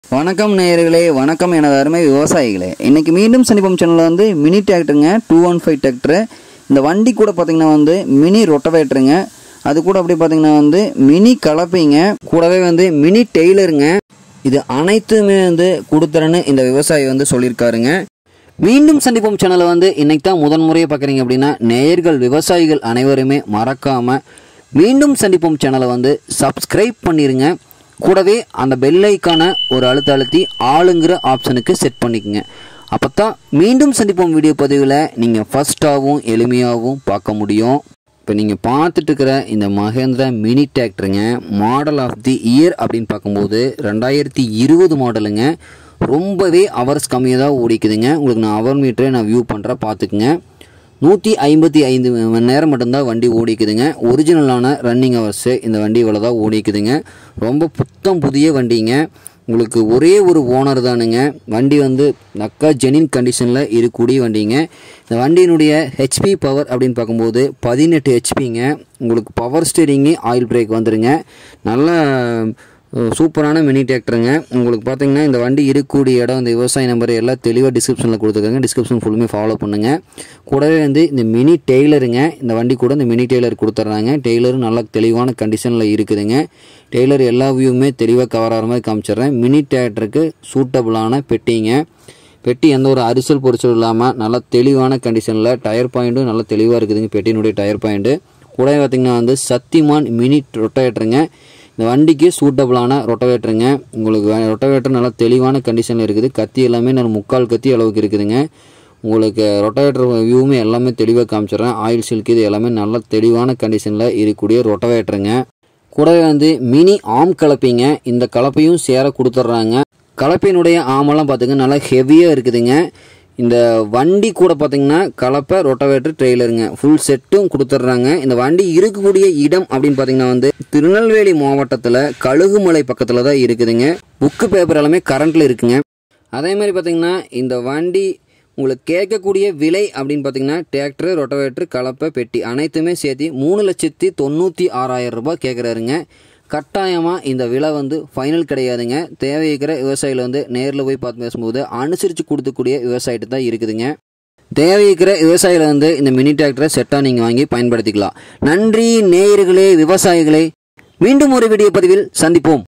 வணக்கம் நேயர்களே வணக்கம் எனது அருமை விவசாயிகளே இன்னைக்கு மீண்டும் சனிப்பம் சேனலில் வந்து மினி டிராக்டருங்க டூ ஒன் ஃபைவ் டிராக்டரு இந்த வண்டி கூட பார்த்தீங்கன்னா வந்து மினி ரொட்டவேட்டருங்க அது கூட அப்படி பார்த்தீங்கன்னா வந்து மினி கலப்பைங்க கூடவே வந்து மினி டெய்லருங்க இது அனைத்துமே வந்து கொடுத்துறேன்னு இந்த விவசாயி வந்து சொல்லியிருக்காருங்க மீண்டும் சந்திப்போம் சேனலை வந்து இன்னைக்கு தான் முதன் முறையை பார்க்குறீங்க அப்படின்னா நேயர்கள் விவசாயிகள் அனைவருமே மறக்காம மீண்டும் சந்திப்போம் சேனலை வந்து சப்ஸ்கிரைப் பண்ணிருங்க கூடவே அந்த பெல் ஐக்கான ஒரு அழுத்த அழுத்தி ஆளுங்கிற ஆப்ஷனுக்கு செட் பண்ணிக்கோங்க அப்போ தான் மீண்டும் சந்திப்போம் வீடியோ பதிவில் நீங்கள் ஃபஸ்ட்டாகவும் எளிமையாகவும் பார்க்க முடியும் இப்போ நீங்கள் பார்த்துட்டு இருக்கிற இந்த மகேந்திரா மினி டிராக்டருங்க மாடல் ஆஃப் தி இயர் அப்படின்னு பார்க்கும்போது ரெண்டாயிரத்தி இருபது மாடலுங்க ரொம்பவே அவர்ஸ் கம்மியாக தான் ஓடிக்குதுங்க உங்களுக்கு நான் அவர் மீட்டரை நான் வியூ பண்ணுறேன் பார்த்துக்குங்க நூற்றி ஐம்பத்தி ஐந்து மணி நேரம் மட்டும்தான் வண்டி ஓடிக்குதுங்க ஒரிஜினலான ரன்னிங் ஹவர்ஸு இந்த வண்டி இவ்வளோ தான் ஓடிக்குதுங்க ரொம்ப புத்தம் புதிய வண்டிங்க உங்களுக்கு ஒரே ஒரு ஓனர் தானுங்க வண்டி வந்து நக்கா ஜெனின் கண்டிஷனில் இருக்கக்கூடிய வண்டிங்க இந்த வண்டியினுடைய ஹெச்பி பவர் அப்படின்னு பார்க்கும்போது பதினெட்டு ஹெச்பிங்க உங்களுக்கு பவர் ஸ்டேரிங்கு ஆயில் பிரேக் வந்துருங்க நல்லா அஹ், சூப்பரான மினி டிராக்டருங்க உங்களுக்கு பார்த்தீங்கன்னா இந்த வண்டி இருக்கக்கூடிய இடம் இந்த விவசாய நம்பர் எல்லாம் தெளிவாக டிஸ்கிரிப்ஷனில் கொடுத்துருக்காங்க டிஸ்கிரிப்ஷன் ஃபுல்லுமே ஃபாலோ பண்ணுங்கள் கூடவே வந்து இந்த மினி டெய்லருங்க இந்த வண்டி கூட இந்த மினி டெய்லர் கொடுத்துட்றாங்க டெய்லரும் நல்லா தெளிவான கண்டிஷனில் இருக்குதுங்க டெய்லர் எல்லா வியூவுமே தெளிவாக கவர் ஆகிற மாதிரி காமிச்சிடுறேன் மினி டிராக்டருக்கு சூட்டபுளான பெட்டிங்க பெட்டி எந்த ஒரு அரிசல் பொரிச்சல் இல்லாமல் நல்லா தெளிவான கண்டிஷனில் டயர் பாயிண்ட்டும் நல்லா தெளிவாக இருக்குதுங்க பெட்டியினுடைய டயர் பாயிண்ட்டு கூடவே பார்த்திங்கன்னா வந்து சத்திமான் மினி ரொட்டவேட்டருங்க இந்த வண்டிக்கு சூட்டபுளான ரொட்டவேட்டருங்க உங்களுக்கு ரொட்டவேட்டர் நல்லா தெளிவான கண்டிஷனில் இருக்குது கத்தி எல்லாமே நல்ல முக்கால் கத்தி அளவுக்கு இருக்குதுங்க உங்களுக்கு ரொட்டவேட்டர் வியூவுமே எல்லாமே தெளிவாக காமிச்சிடுறேன் ஆயில் சில்க் இது எல்லாமே நல்லா தெளிவான கண்டிஷனில் இருக்கக்கூடிய ரொட்டவேட்டருங்க கூடவே வந்து மினி ஆம் கலப்பைங்க இந்த கலப்பையும் சேர கொடுத்துட்றாங்க கலப்பையினுடைய ஆமெல்லாம் பார்த்துங்க நல்லா ஹெவியாக இருக்குதுங்க இந்த வண்டி கூட பார்த்தீங்கன்னா கலப்பை ரொட்டவேட்டர் ட்ரெய்லருங்க ஃபுல் செட்டும் கொடுத்துட்றாங்க இந்த வண்டி இருக்கக்கூடிய இடம் அப்படின்னு பார்த்தீங்கன்னா வந்து திருநெல்வேலி மாவட்டத்தில் கழுகுமலை பக்கத்தில் தான் இருக்குதுங்க புக்கு பேப்பர் எல்லாமே கரண்ட்டில் இருக்குங்க அதே மாதிரி பார்த்தீங்கன்னா இந்த வண்டி உங்களுக்கு கேட்கக்கூடிய விலை அப்படின்னு பார்த்தீங்கன்னா டிராக்டர் ரொட்டவேட்டர் கலப்பை பெட்டி அனைத்துமே சேர்த்து மூணு லட்சத்தி தொண்ணூற்றி ஆறாயிரம் ரூபாய் கேட்குறாருங்க கட்டாயமாக இந்த விலை வந்து ஃபைனல் கிடையாதுங்க தேவைக்கிற விவசாயிகள் வந்து நேரில் போய் பார்த்து பேசும்போது அனுசரித்து கொடுக்கக்கூடிய விவசாயிட்டு தான் இருக்குதுங்க தேவைக்கிற விவசாயிகளை வந்து இந்த மினி டிராக்டரை செட்டாக நீங்கள் வாங்கி பயன்படுத்திக்கலாம் நன்றி நேயர்களே விவசாயிகளே மீண்டும் ஒரு வீடியோ பதிவில் சந்திப்போம்